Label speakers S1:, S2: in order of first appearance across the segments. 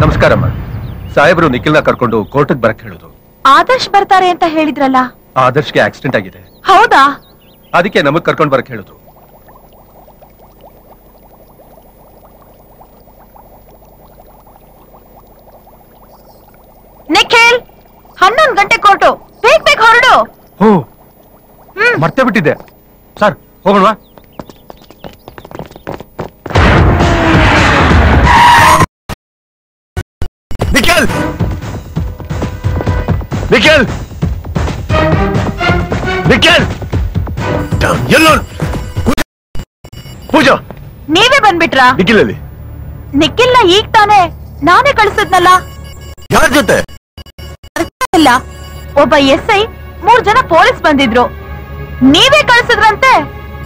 S1: ನಮಸ್ಕಾರಮ್ಮ ಸಾಹೇಬರು ನಿಖಿಲ್ನ ಕರ್ಕೊಂಡು ಕೋರ್ಟ್ಗೆ ಬರಕ್ ಹೇಳಿದ್ರು
S2: ಆದರ್ಶ್ ಬರ್ತಾರೆ ಅಂತ ಹೇಳಿದ್ರಲ್ಲ
S1: ಆದರ್ಶ್ಗೆ ಆಕ್ಸಿಡೆಂಟ್ ಆಗಿದೆ
S2: ಹೌದಾ
S1: ಅದಕ್ಕೆ ನಮಗ್ ಕರ್ಕೊಂಡು ಬರಕ್ ಹೇಳಿದ್ರು
S2: ನಿಖಿಲ್ ಹನ್ನೊಂದು ಗಂಟೆ ಕೋರ್ಟು ಬೇಗ ಬೇಗ ಹೊರಡು
S1: ಹೋ
S2: ಹ್ಮ್
S1: ಮರ್ತೇ ಬಿಟ್ಟಿದ್ದೆ ಸರ್ ಹೋಗೋಣವಾ ನಿಖಿಲ್ ನಿಖಿಲ್ ನಿಖಿಲ್ ಎಲ್ಲೋ ಪೂಜಾ
S2: ನೀವೇ ಬಂದ್ಬಿಟ್ರಾ
S1: ನಿಖಿಲ್ ಅಲ್ಲಿ
S2: ನಿಖಿಲ್ನ ಈಗ ತಾನೇ ನಾನೇ ಕಳ್ಸಿದ್ನಲ್ಲ
S1: ಯಾರ ಜೊತೆ
S2: ಇಲ್ಲ ಒಬ್ಬ ಎಸ್ ಐ ಮೂರ್ ಜನ ಪೊಲೀಸ್ ಬಂದಿದ್ರು ನೀವೇ ಕಳ್ಸಿದ್ರಂತೆ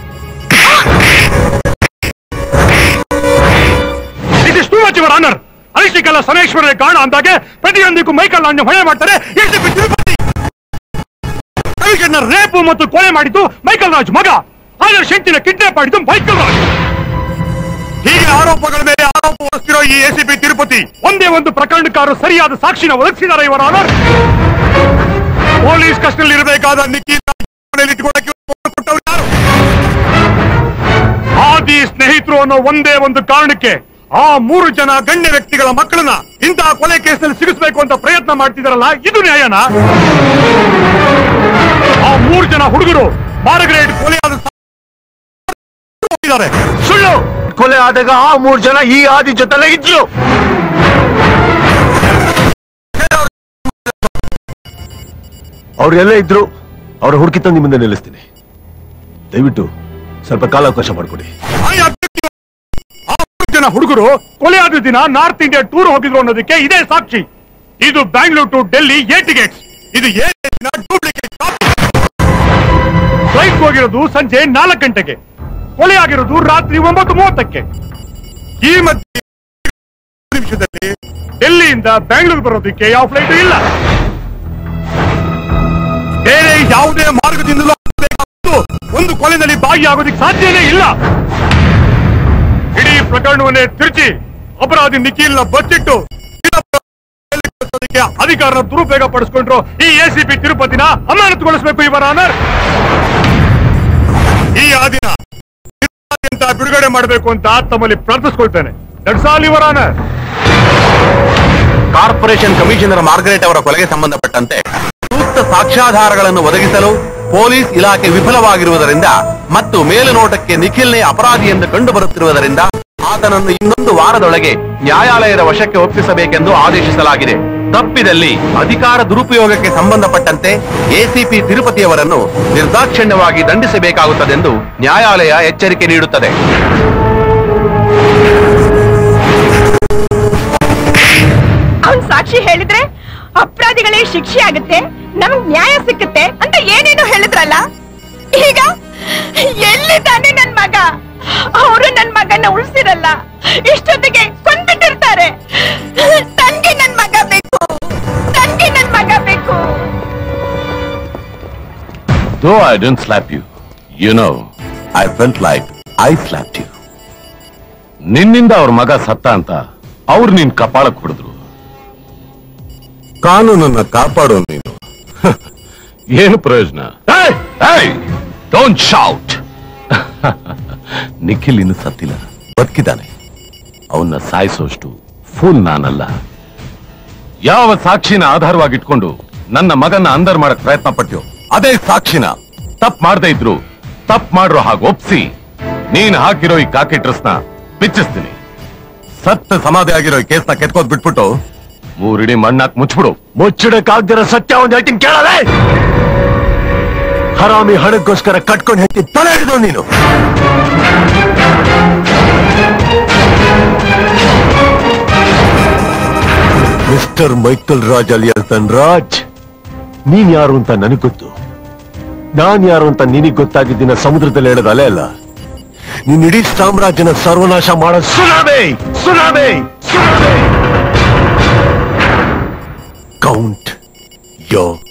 S3: it is too much your honour ಅನಿಶ್ಚಿಕಲ್ಲ ಸಮೇಶ್ವರನ ಕಾರಣ ಅಂದಾಗೆ ಪ್ರತಿಯೊಂದಕ್ಕೂ ಮೈಕಲ್ ಅನ್ನು ಹೊಣೆ ಮಾಡ್ತಾರೆ ACP ತಿರುಪತಿ ರವಿಚಂದ್ರ ರೇಪು ಮತ್ತು ಕೊಲೆ ಮಾಡಿದ್ದು ಮೈಕಲ್ ರಾಜ್ ಮಗ ಆದರ್ಶ್ ಹೆಂಡತಿನ ಕಿಡ್ನಾಪ್ ಮಾಡಿದ್ದು ಮೈಕಲ್ ರಾಜ್ ಹೀಗೆ ಆರೋಪಗಳ ಮೇಲೆ ಆರೋಪ ಹೊರಿಸ್ತಿರೋ ಈ ಎಸಿಪಿ ತಿರುಪತಿ ಒಂದೇ ಒಂದು ಪ್ರಕರಣಕ್ಕಾರು ಸರಿಯಾದ ಸಾಕ್ಷಿನ ಒದಗಿಸಿದ್ದಾರೆ ಇವರ ಆನರ್ ಪೊಲೀಸ್ ಕಸ್ಟಲ್ಲಿ ಇರಬೇಕಾದ ನಿಖಿಲ್ ಮನೆಯಲ್ಲಿ ಇಟ್ಕೊಳ್ಳಕ್ಕೆ ಕೊಟ್ಟವ್ರು ಯಾರು ಆದಿ ಸ್ನೇಹಿತರು ಅನ್ನೋ ಒಂದೇ ಒಂದು ಕಾರಣಕ್ಕೆ ಆ ಮೂರು ಜನ ಗಣ್ಯ ವ್ಯಕ್ತಿಗಳ ಮಕ್ಕಳನ್ನ ಇಂತಹ ಕೊಲೆ ಕೇಸ್ನಲ್ಲಿ ಸಿಗಿಸ್ಬೇಕು ಅಂತ ಪ್ರಯತ್ನ ಮಾಡ್ತಿದಾರಲ್ಲ ಇದು ನ್ಯಾಯನ ಆ ಮೂರು ಜನ ಹುಡುಗರು ಮಾರ್ಗರೇಟ್ ಕೊಲೆಯಾದ ಹೋಗಿದ್ದಾರೆ. ಸುಳ್ಳು
S1: ಕೊಲೆ ಆದಾಗ ಆ ಮೂರ್ ಜನ ಈ ಆದಿ ಜೊತೆಲೆ ಇದ್ರು ಅವ್ರೆಲ್ಲ ಇದ್ರು ಅವ್ರ ಹುಡುಕಿ ತಂದು ನಿಮ್ಮಿಂದ ನಿಲ್ಲಿಸ್ತೀನಿ ದಯವಿಟ್ಟು ಸ್ವಲ್ಪ ಕಾಲಾವಕಾಶ ಮಾಡಿಕೊಡಿ
S3: ಆ ಅಭ್ಯರ್ಥಿ- ಆ ಮೂರು ಜನ ಹುಡುಗರು ಕೊಲೆಯಾದ ದಿನ ನಾರ್ತ್ ಇಂಡಿಯಾ ಟೂರ್ ಹೋಗಿದ್ರು ಅನ್ನೋದಕ್ಕೆ ಇದೇ ಸಾಕ್ಷಿ ಇದು ಬ್ಯಾಂಗ್ಳೂರ್ ಟು ಡೆಲ್ಲಿ ಏ ಟಿಕೆಟ್ಸ್ ಇದು ಏ ಡೂಪ್ಲಿಕೇಟ್ ಫ್ಲೈಟ್ ಹೋಗಿರೋದು ಸಂಜೆ ನಾಲ್ಕು ಗಂಟೆಗೆ ಕೊಲೆ ಆಗಿರೋದು ರಾತ್ರಿ ಒಂಬತ್ತು ಮೂವತ್ತಕ್ಕೆ ಈ ಮಧ್ಯೆ ನಿಮಿಷದಲ್ಲಿ ಡೆಲ್ಲಿಯಿಂದ ಬ್ಯಾಂಗ್ಳೂರ್ ಬರೋದಕ್ಕೆ ಯಾವ ಫ್ಲೈಟ್ ಇಲ್ಲ ಬೇರೆ ಯಾವುದೇ ಮಾರ್ಗದಿಂದಲೂ ಆಗಬೇಕಾದ್ದು ಒಂದು ಕೊಲೆಯಲ್ಲಿ ಭಾಗಿಯಾಗೋದಕ್ಕೆ ಸಾಧ್ಯನೇ ಇಲ್ಲ ಇಡೀ ಪ್ರಕರಣವನ್ನೇ ತಿರುಚಿ ಅಪರಾಧಿ ನಿಖಿಲ್ನ ಬಚ್ಚಿಟ್ಟು ಕಳಿಸೋದಕ್ಕೆ ಅಧಿಕಾರನ ದುರುಪಯೋಗ ಪಡಿಸ್ಕೊಂಡ್ರು ಈ ಎಸಿಪಿ ತಿರುಪತಿನ ಅಮಾನತುಗೊಳಿಸಬೇಕು ಇವರ ಆನರ್ ಈ ಆದಿನ ಅಂತ ಬಿಡುಗಡೆ ಮಾಡಬೇಕು ಅಂತ ತಮ್ಮಲ್ಲಿ ಪ್ರಾರ್ಥಿಸ್ಕೊಳ್ತೇನೆ that's all your honour
S4: corporation commissioner Margaret ಅವರ ಕೊಲೆಗೆ ಸಂಬಂಧಪಟ್ಟಂತೆ ಸೂಕ್ತ ಸಾಕ್ಷ್ಯಾಧಾರಗಳನ್ನು ಒದಗಿಸಲು ಪೊಲೀಸ್ ಇಲಾಖೆ ವಿಫಲವಾಗಿರುವುದರಿಂದ ಮತ್ತು ಮೇಲುನೋಟಕ್ಕೆ ನಿಖಿಲ್ನೇ ಅಪರಾಧಿ ಎಂದು ಕಂಡು ಬರುತ್ತಿರುವುದರಿಂದ ಆತನನ್ನು ಇನ್ನೊಂದು ವಾರದೊಳಗೆ ನ್ಯಾಯಾಲಯದ ವಶಕ್ಕೆ ಒಪ್ಪಿಸಬೇಕೆಂದು ಆದೇಶಿಸಲಾಗಿದೆ ತಪ್ಪಿದಲ್ಲಿ ಅಧಿಕಾರ ದುರುಪಯೋಗಕ್ಕೆ ಸಂಬಂಧಪಟ್ಟಂತೆ ಎಸಿಪಿ ತಿರುಪತಿಯವರನ್ನು ನಿರ್ದಾಕ್ಷಿಣ್ಯವಾಗಿ ದಂಡಿಸಬೇಕಾಗುತ್ತದೆಂದು ನ್ಯಾಯಾಲಯ ಎಚ್ಚರಿಕೆ ನೀಡುತ್ತದೆ
S2: ಅವ್ನ್ ಸಾಕ್ಷಿ ಹೇಳಿದ್ರೆ ಅಪರಾಧಿಗಳೇ ಶಿಕ್ಷೆ ಆಗುತ್ತೆ ನಮಗ್ ನ್ಯಾಯ ಸಿಕ್ಕುತ್ತೆ ಅಂತ ಏನೇನು ಹೇಳಿದ್ರಲ್ಲ ಈಗ ಎಲ್ಲಿದ್ದಾನೆ ನನ್ ಮಗ ಅವರು ನನ್ ಮಗನ ಉಳಿಸಿರಲ್ಲ ಇಷ್ಟೊತ್ತಿಗೆ ಕೊಂದ್ಬಿಟ್ಟಿರ್ತಾರೆ ತನ್ಗೆ ನನ್ ಮಗ ಬೇಕು ತನ್ಗೆ ನನ್ ಮಗ ಬೇಕು
S4: Though I didn't slap you, you know, I felt like I slapped you. ನಿನ್ನಿಂದ ಅವ್ರ ಮಗ ಸತ್ತ ಅಂತ ಅವ್ರು ನಿನ್ ಕಪಾಳಕ್ ಹೊಡೆದ್ರು ಕಾನೂನನ್ನ ಕಾಪಾಡೋ ನೀನು ಏನು ಪ್ರಯೋಜನ ಡೋಂಟ್ ಶೌಟ್ ನಿಖಿಲ್ ಇನ್ನು ಸತ್ತಿಲ್ಲ ಬದುಕಿದ್ದಾನೆ ಅವನ್ನ ಸಾಯಿಸೋಷ್ಟು ಫೂಲ್ ನಾನಲ್ಲ ಯಾವ ಸಾಕ್ಷಿನ ಆಧಾರವಾಗಿಟ್ಕೊಂಡು ನನ್ನ ಮಗನ ಅಂದರ್ ಮಾಡಕ್ ಪ್ರಯತ್ನ ಪಟ್ಟ್ಯೋ ಅದೇ ಸಾಕ್ಷಿನ ತಪ್ಪು ಮಾಡದೇ ಇದ್ರು ತಪ್ಪು ಮಾಡ್ರೋ ಹಾಗೆ ಒಪ್ಸಿ ನೀನ್ ಹಾಕಿರೋ ಈ ಕಾಕಿ ಡ್ರೆಸ್ನ ಬಿಚ್ಚಿಸ್ತೀನಿ ಸತ್ತ ಸಮಾಧಿ ಆಗಿರೋ ಈ ಕೇಸ್ನ ಕೆತ್ಕೋದ್ ಬಿಟ್ಬಿಟ್ಟು ಮೂರಿಡಿ ಮಣ್ಣಾಕ್ ಮುಚ್ಬಿಡು
S1: ಮುಚ್ಚಿಡಕ್ಕಾಗ್ದಿರೋ ಸತ್ಯ ಒಂದ್ ಹೇಳ್ತೀನಿ ಕೇಳಲೇ ಹರಾಮಿ ಹಣಕ್ಕೋಸ್ಕರ ಕಟ್ಕೊಂಡು ಹೆತ್ತಿ ತಲೆ ಹಿಡಿದು ನೀನು mister Michael Raj alias Raj ನೀನ್ ಯಾರು ಅಂತ ನನಗ್ ಗೊತ್ತು ನಾನ್ ಯಾರು ಅಂತ ನಿನಗ್ ಗೊತ್ತಾಗಿದ್ದಿನ ಸಮುದ್ರದಲ್ಲಿ ಹೇಳೋದು ಅಲೆ ಅಲ್ಲ ನೀನ್ ಇಡೀ ಸಾಮ್ರಾಜ್ಯನ ಸರ್ವನಾಶ ಮಾಡೋ tsunami tsunami tsunami count your